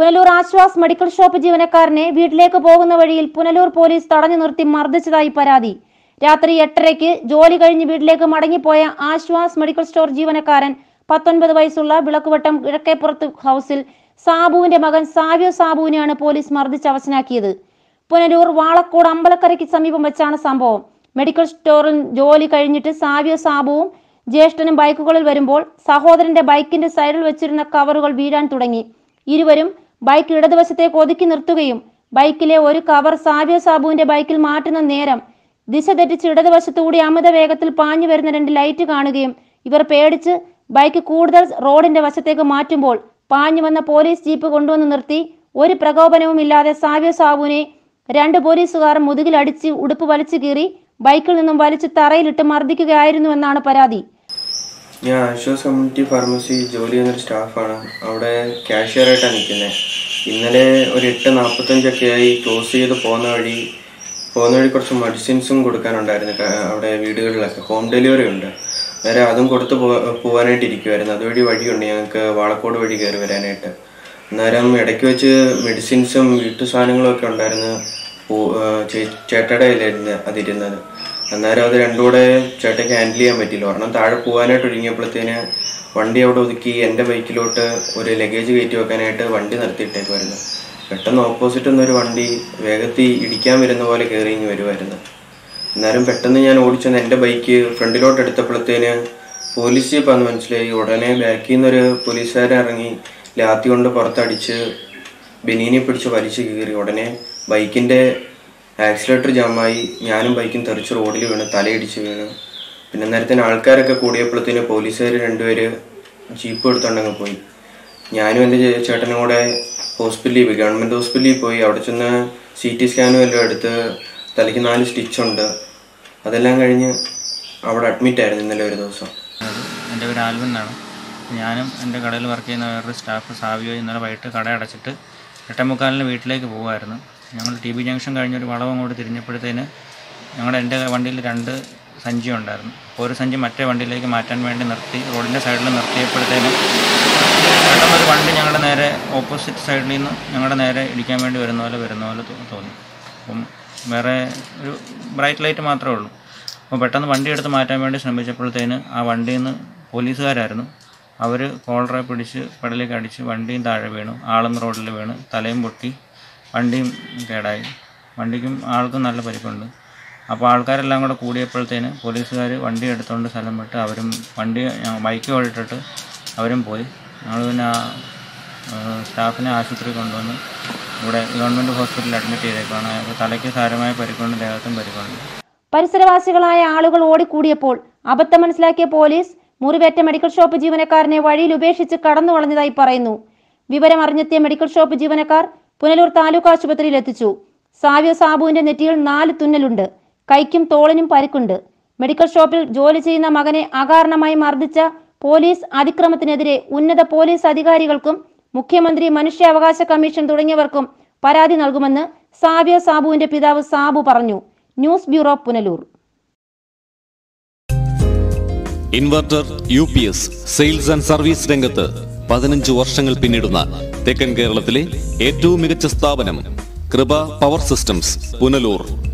Punalur Aswas medical shop ജീവനക്കാരനെ വീട്ടിലേക്ക് പോകുന്ന വഴിയിൽ പുനലൂർ പോലീസ് തടഞ്ഞു നിർത്തി മർദ്ദിച്ചതായി പരാതി രാത്രി എട്ടരയ്ക്ക് ജോലി കഴിഞ്ഞ് വീട്ടിലേക്ക് മടങ്ങിപ്പോയ ആശ്വാസ് മെഡിക്കൽ സ്റ്റോർ ജീവനക്കാരൻ പത്തൊൻപത് വയസ്സുള്ള വിളക്കുവട്ടം കിഴക്കേപ്പുറത്ത് ഹൗസിൽ സാബുവിന്റെ മകൻ സാവ്യോ സാബുവിനെയാണ് പോലീസ് മർദ്ദിച്ച് അവശനാക്കിയത് പുനലൂർ വാളക്കോട് അമ്പലക്കരയ്ക്ക് സമീപം വെച്ചാണ് സംഭവം മെഡിക്കൽ സ്റ്റോറിൽ ജോലി കഴിഞ്ഞിട്ട് സാവ്യോ സാബുവും ജ്യേഷ്ഠനും ബൈക്കുകളിൽ വരുമ്പോൾ സഹോദരന്റെ ബൈക്കിന്റെ സൈഡിൽ വെച്ചിരുന്ന കവറുകൾ വീഴാൻ തുടങ്ങി ഇരുവരും ബൈക്ക് ഇടതുവശത്തേക്ക് ഒതുക്കി നിർത്തുകയും ബൈക്കിലെ ഒരു കവർ സാവ്യോ സാബുവിന്റെ ബൈക്കിൽ മാറ്റുന്ന നേരം ദിശ തെറ്റിച്ച് ഇടതുവശത്തുകൂടി അമിത വേഗത്തിൽ പാഞ്ഞു വരുന്ന രണ്ട് ലൈറ്റ് കാണുകയും ഇവർ പേടിച്ച് ബൈക്ക് കൂടുതൽ റോഡിന്റെ വശത്തേക്ക് മാറ്റുമ്പോൾ പാഞ്ഞു വന്ന പോലീസ് ജീപ്പ് കൊണ്ടുവന്ന് നിർത്തി ഒരു പ്രകോപനവും ഇല്ലാതെ സാവ്യ സാബുവിനെ രണ്ട് പോലീസുകാർ മുതുകിൽ അടിച്ച് ഉടുപ്പ് വലിച്ചു കീറി ബൈക്കിൽ നിന്നും വലിച്ച് തറയിലിട്ട് മർദ്ദിക്കുകയായിരുന്നുവെന്നാണ് പരാതി ഞാൻ ആശ്വാസ് കമ്മ്യൂണിറ്റി ഫാർമസി ജോലി ചെയ്യുന്നൊരു സ്റ്റാഫാണ് അവിടെ ക്യാഷ്യറായിട്ടാണ് നിൽക്കുന്നത് ഇന്നലെ ഒരു എട്ട് നാൽപ്പത്തഞ്ചൊക്കെ ആയി ക്ലോസ് ചെയ്ത് പോകുന്ന വഴി പോകുന്ന വഴി കുറച്ച് മെഡിസിൻസും കൊടുക്കാനുണ്ടായിരുന്നു ക- അവിടെ വീടുകളിലൊക്കെ ഹോം ഡെലിവറി ഉണ്ട് വേറെ അതും കൊടുത്ത് പോ പോകാനായിട്ട് ഇരിക്കുമായിരുന്നു അതുവഴി വഴിയുണ്ട് ഞങ്ങൾക്ക് വാളക്കോട് വഴി കയറി വരാനായിട്ട് അന്നേരം ഇടയ്ക്ക് വെച്ച് മെഡിസിൻസും വീട്ടു സാധനങ്ങളും ഒക്കെ ഉണ്ടായിരുന്നു പോ- ആ, ചേ- ചേട്ടയുടെ കയ്യിലായിരുന്നു അതിരുന്നത് അന്നേരം അത് രണ്ടും കൂടെ ചേട്ടയ്ക്ക് ഹാൻഡിൽ ചെയ്യാൻ പറ്റില്ല ഒരെണ്ണം താഴെ പോകാനായിട്ട് ഒരുങ്ങിയപ്പോഴത്തേന് വണ്ടി അവിടെ ഒതുക്കി എൻ്റെ ബൈക്കിലോട്ട് ഒരു ലഗേജ് കയറ്റി വെക്കാനായിട്ട് വണ്ടി നിർത്തിയിട്ടേക്കുമായിരുന്നു പെട്ടെന്ന് ഓപ്പോസിറ്റ് നിന്നൊരു വണ്ടി വേഗത്തിൽ ഇടിക്കാൻ വരുന്ന പോലെ കയറി ഇങ്ങ് വരുമായിരുന്നു എന്നാലും പെട്ടെന്ന് ഞാൻ ഓടിച്ചെന്ന് എൻ്റെ ബൈക്ക് ഫ്രണ്ടിലോട്ട് എടുത്തപ്പോഴത്തേന് പോലീസ് ജീപ്പാന്ന് മനസ്സിലായി ഉടനെ ബാക്കിൽ നിന്നൊരു പോലീസുകാരൻ ഇറങ്ങി ലാത്തി കൊണ്ട് പുറത്തടിച്ച് ബനീനെ പിടിച്ച് വലിച്ചു കീറി ഉടനെ ബൈക്കിൻ്റെ ആക്സിലേറ്റർ ജാമായി ഞാനും ബൈക്കും തെറിച്ച് റോഡിൽ വീണ് തലയിടിച്ച് വീണ് പിന്നെ നേരത്തിന് ആൾക്കാരൊക്കെ കൂടിയപ്പോഴത്തേന് പോലീസുകാർ രണ്ടുപേര് ജീപ്പ് എടുത്തോണ്ടങ്ങ് പോയി ഞാനും എൻ്റെ ചേ- ചേട്ടനും കൂടെ ഹോസ്പിറ്റലിൽ പോയി ഗവൺമെൻറ് ഹോസ്പിറ്റലിൽ പോയി അവിടെ ചെന്ന് സി ടി സ്കാനും എല്ലാം എടുത്ത് തലയ്ക്ക് നാല് സ്റ്റിച്ചുണ്ട് അതെല്ലാം കഴിഞ്ഞ് അവിടെ അഡ്മിറ്റ് ആയിരുന്നു ഇന്നലെ ഒരു ദിവസം അത് എൻ്റെ പേര് ആൽവിൻ എന്നാണ് ഞാനും എൻ്റെ കടയിൽ വർക്ക് ചെയ്യുന്ന വേറൊരു സ്റ്റാഫ് സാവിയോ ഇന്നലെ വൈകിട്ട് കട അടച്ചിട്ട് എട്ടേമുക്കാലിന് വീട്ടിലേക്ക് പോകുമായിരുന്നു ഞങ്ങൾ ടി ബി ജംഗ്ഷൻ കഴിഞ്ഞൊരു വളവ് അങ്ങോട്ട് തിരിഞ്ഞപ്പോഴത്തേന് ഞങ്ങളുടെ എൻ്റെ വണ്ടിയിൽ രണ്ട് സഞ്ചി ഉണ്ടായിരുന്നു അപ്പോൾ ഒരു സഞ്ചി മറ്റേ വണ്ടിയിലേക്ക് മാറ്റാൻ വേണ്ടി നിർത്തി റോഡിൻ്റെ സൈഡിൽ നിർത്തിയപ്പോഴത്തേന് പെട്ടെന്നൊരു വണ്ടി ഞങ്ങളുടെ നേരെ ഓപ്പോസിറ്റ് സൈഡിൽ നിന്ന് ഞങ്ങളുടെ നേരെ ഇടിക്കാൻ വേണ്ടി വരുന്ന പോലെ വരുന്ന പോലെ തോ- തോന്നി അപ്പം വേറെ ഒരു ബ്രൈറ്റ് ലൈറ്റ് മാത്രമേ ഉള്ളൂ അപ്പോൾ പെട്ടെന്ന് വണ്ടി എടുത്ത് മാറ്റാൻ വേണ്ടി ശ്രമിച്ചപ്പോഴത്തേന് ആ വണ്ടിയിൽ നിന്ന് പോലീസുകാരായിരുന്നു അവർ കോളറെ പിടിച്ച് പെടലേക്ക് അടിച്ച് വണ്ടിയും താഴെ വീണു ആളും റോഡിൽ വീണ് തലയും പൊട്ടി വണ്ടിയും കേടായി വണ്ടിക്കും ആൾക്കും നല്ല പരിക്കുണ്ട് അപ്പോൾ ആൾക്കാരെല്ലാം കൂടെ കൂടിയപ്പോഴത്തേന് പോലീസുകാർ വണ്ടി എടുത്തുകൊണ്ട് സ്ഥലം വിട്ട് അവരും വണ്ടി ബൈക്ക് ഓടിട്ടിട്ട് അവരും പോയി ഞങ്ങൾ പിന്നെ ആ ആ, സ്റ്റാഫിനെ ആശുപത്രി കൊണ്ടുവന്ന് ഇവിടെ ഗവൺമെൻറ് ഹോസ്പിറ്റലിൽ അഡ്മിറ്റ് ചെയ്തേക്കാണ് അയാൾക്ക് തലയ്ക്ക് സാരമായ പരിക്കുണ്ട് ദേഹത്തും പരിക്കുണ്ട് പരിസരവാസികളായ ആളുകൾ ഓടിക്കൂടിയപ്പോൾ അബദ്ധം മനസ്സിലാക്കിയ പോലീസ് മുറിവേറ്റ മെഡിക്കൽ ഷോപ്പ് ജീവനക്കാരനെ വഴിയിൽ ഉപേക്ഷിച്ച് കടന്നു കളഞ്ഞതായി പറയുന്നു വിവരം അറിഞ്ഞെത്തിയ മെഡിക്കൽ ഷോപ്പ് ജീവനക്കാർ പുനലൂർ താലൂക്ക് ആശുപത്രിയിൽ എത്തിച്ചു സാവ്യ സാബുവിന്റെ നെറ്റിയിൽ നാല് തുന്നലുണ്ട് കൈക്കും തോളിനും പരിക്കുണ്ട് മെഡിക്കൽ ഷോപ്പിൽ ജോലി ചെയ്യുന്ന മകനെ അകാരണമായി മർദ്ദിച്ച പോലീസ് അതിക്രമത്തിനെതിരെ ഉന്നത പോലീസ് അധികാരികൾക്കും മുഖ്യമന്ത്രി മനുഷ്യാവകാശ കമ്മീഷൻ തുടങ്ങിയവർക്കും പരാതി നൽകുമെന്ന് സാവ്യ സാബുവിന്റെ പിതാവ് സാബു പറഞ്ഞു news bureau Punalur inverter U P S sales and service രംഗത്ത് പതിനഞ്ച് വർഷങ്ങൾ പിന്നിടുന്ന തെക്കൻ കേരളത്തിലെ ഏറ്റവും മികച്ച സ്ഥാപനം കൃപ പവർ സിസ്റ്റംസ് പുനലൂർ